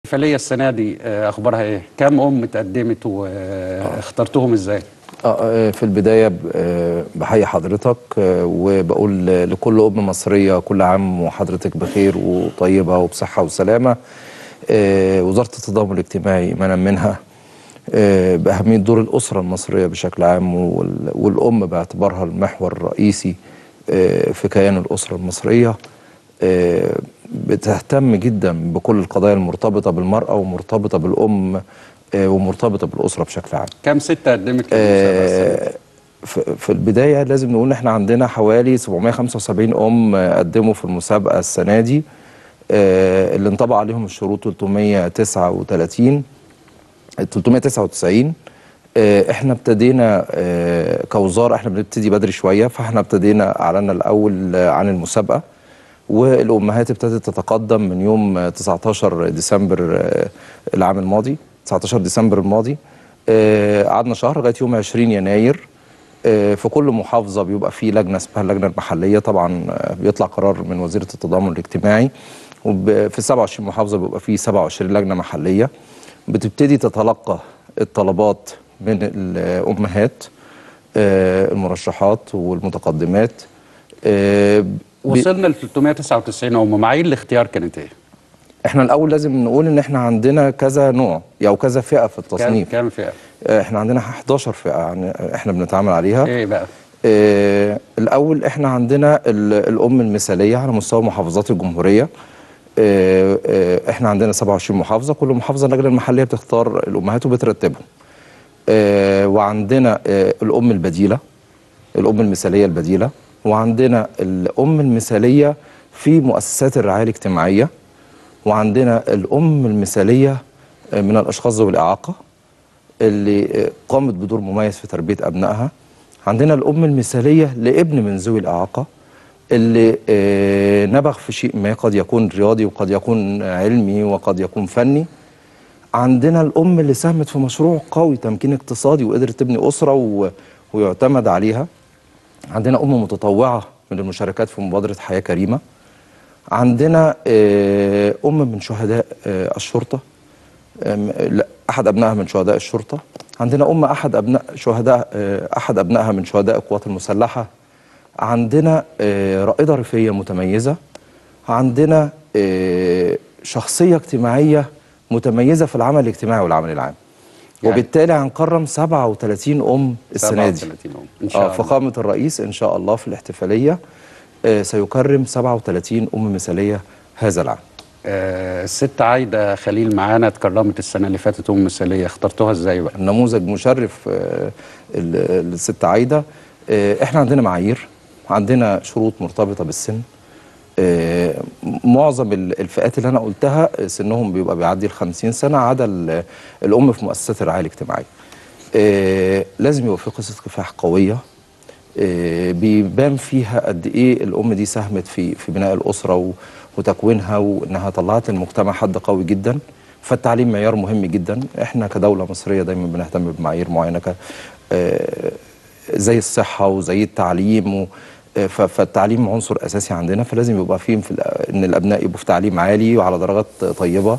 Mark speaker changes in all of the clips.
Speaker 1: الاحتفاليه السنه دي آه، اخبارها ايه؟ كم ام اتقدمت واخترتوهم ازاي؟
Speaker 2: آه، في البداية ب- آه، بحيي حضرتك آه، وبقول لكل أم مصرية كل عام وحضرتك بخير وطيبة وبصحة وسلامة آه، وزارة التضامن الاجتماعي إيمانا منها آه، بأهمية دور الأسرة المصرية بشكل عام وال- والأم باعتبارها المحور الرئيسي آه، في كيان الأسرة المصرية آه، بتهتم جدا بكل القضايا المرتبطة بالمرأة ومرتبطة بالأم آه، ومرتبطة بالأسرة بشكل عام
Speaker 1: كم ست قدمت للمسابقه السنة دي؟
Speaker 2: آه، في في البداية لازم نقول إن إحنا عندنا حوالي 775 أم آه، قدموا في المسابقة السنة دي آه، اللي انطبق عليهم الشروط 339 399 آه، احنا ابتدينا آه، كوزاره احنا بنبتدي بدري شويه فاحنا ابتدينا اعلنا الاول آه، عن المسابقه والامهات ابتدت تتقدم من يوم آه، 19 ديسمبر آه، العام الماضي 19 ديسمبر الماضي آه، قعدنا شهر لغايه يوم 20 يناير آه، في كل محافظه بيبقى في لجنه اسمها اللجنه المحليه طبعا آه، بيطلع قرار من وزيره التضامن الاجتماعي وفي 27 محافظه بيبقى في 27 لجنه محليه بتبتدي تتلقى الطلبات من الامهات آه، المرشحات والمتقدمات آه، ب-
Speaker 1: وصلنا ل 399 ام معايير الاختيار كانت ايه؟
Speaker 2: احنا الاول لازم نقول ان احنا عندنا كذا نوع او كذا فئه في
Speaker 1: كام
Speaker 2: التصنيف
Speaker 1: كام فئه؟
Speaker 2: آه، احنا عندنا 11 فئه يعني احنا بنتعامل عليها
Speaker 1: ايه بقى؟
Speaker 2: آه، الأول إحنا عندنا ال- الأم المثالية على مستوى محافظات الجمهورية آه، آه، إحنا عندنا 27 محافظة كل محافظة اللجنة المحلية بتختار الأمهات وبترتبهم آه، وعندنا آه، الأم البديلة الأم المثالية البديلة وعندنا الأم المثالية في مؤسسات الرعاية الاجتماعية وعندنا الأم المثالية آه، من الأشخاص ذوي الإعاقة اللي آه، قامت بدور مميز في تربية أبنائها عندنا الأم المثالية لابن من ذوي الإعاقة اللي آه، نبغ في شيء ما قد يكون رياضي وقد يكون علمي وقد يكون فني عندنا الأم اللي ساهمت في مشروع قوي تمكين اقتصادي وقدرت تبني أسرة و... ويعتمد عليها عندنا أم متطوعة من المشاركات في مبادرة حياة كريمة عندنا آه، أم من شهداء آه، الشرطة أم، لا، احد ابنائها من شهداء الشرطه عندنا ام احد ابناء شهداء آه، احد ابنائها من شهداء القوات المسلحه عندنا آه، رائده ريفيه متميزه عندنا آه، شخصيه اجتماعيه متميزه في العمل الاجتماعي والعمل العام
Speaker 1: يعني-
Speaker 2: وبالتالي هنكرم 37 ام السنه دي
Speaker 1: 37 ام ان شاء
Speaker 2: اه
Speaker 1: الله
Speaker 2: فخامه الرئيس ان شاء الله في الاحتفاليه آه، سيكرم 37 ام مثاليه هذا العام
Speaker 1: آه، الست عايده خليل معانا اتكرمت السنه اللي فاتت ام مثاليه اخترتوها ازاي بقى؟
Speaker 2: نموذج مشرف آه، ال- الست عايده آه، احنا عندنا معايير عندنا شروط مرتبطه بالسن آه، معظم ال- الفئات اللي انا قلتها آه، سنهم بيبقى بيعدي ال 50 سنه عدا ال- الام في مؤسسات الرعايه الاجتماعيه. آه، لازم يبقى في قصه كفاح قويه آه، بيبان فيها قد ايه الام دي ساهمت في في بناء الاسره و- وتكوينها وانها طلعت للمجتمع حد قوي جدا فالتعليم معيار مهم جدا احنا كدوله مصريه دايما بنهتم بمعايير معينه ك- آه، زي الصحه وزي التعليم و آه، ف- فالتعليم عنصر اساسي عندنا فلازم يبقى فيه في الأ- ان الابناء يبقوا في تعليم عالي وعلى درجات طيبه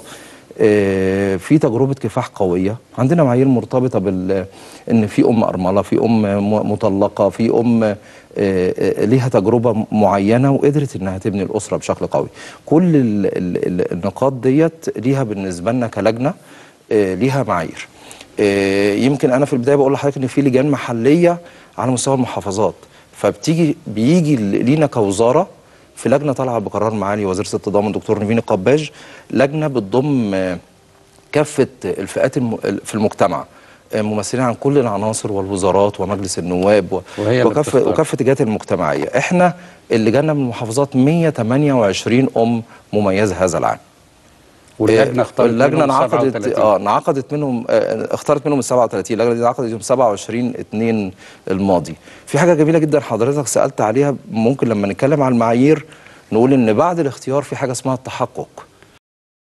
Speaker 2: آه، في تجربه كفاح قويه عندنا معايير مرتبطه بال ان في ام ارمله في ام م- مطلقه في ام آه، آه، ليها تجربه معينه وقدرت انها تبني الاسره بشكل قوي كل ال ال ال النقاط ديت ليها بالنسبه لنا كلجنه آه، ليها معايير آه، يمكن انا في البدايه بقول لحضرتك ان في لجان محليه على مستوى المحافظات فبتيجي بيجي لينا كوزاره في لجنه طالعه بقرار معالي وزير التضامن دكتور نيفين القباج لجنه بتضم آه، كافه الفئات الم... في المجتمع آه، ممثلين عن كل العناصر والوزارات ومجلس النواب و...
Speaker 1: وهي اللي
Speaker 2: وكافه
Speaker 1: بتختار.
Speaker 2: وكافه الجهات المجتمعيه احنا اللي جانا من المحافظات 128 ام مميزه هذا العام
Speaker 1: واللجنه اختارت
Speaker 2: اللجنه
Speaker 1: منهم
Speaker 2: انعقدت
Speaker 1: 37.
Speaker 2: اه انعقدت منهم آه اختارت منهم ال 37 اللجنه دي انعقدت يوم 27 2 الماضي في حاجه جميله جدا حضرتك سالت عليها ممكن لما نتكلم عن المعايير نقول ان بعد الاختيار في حاجه اسمها التحقق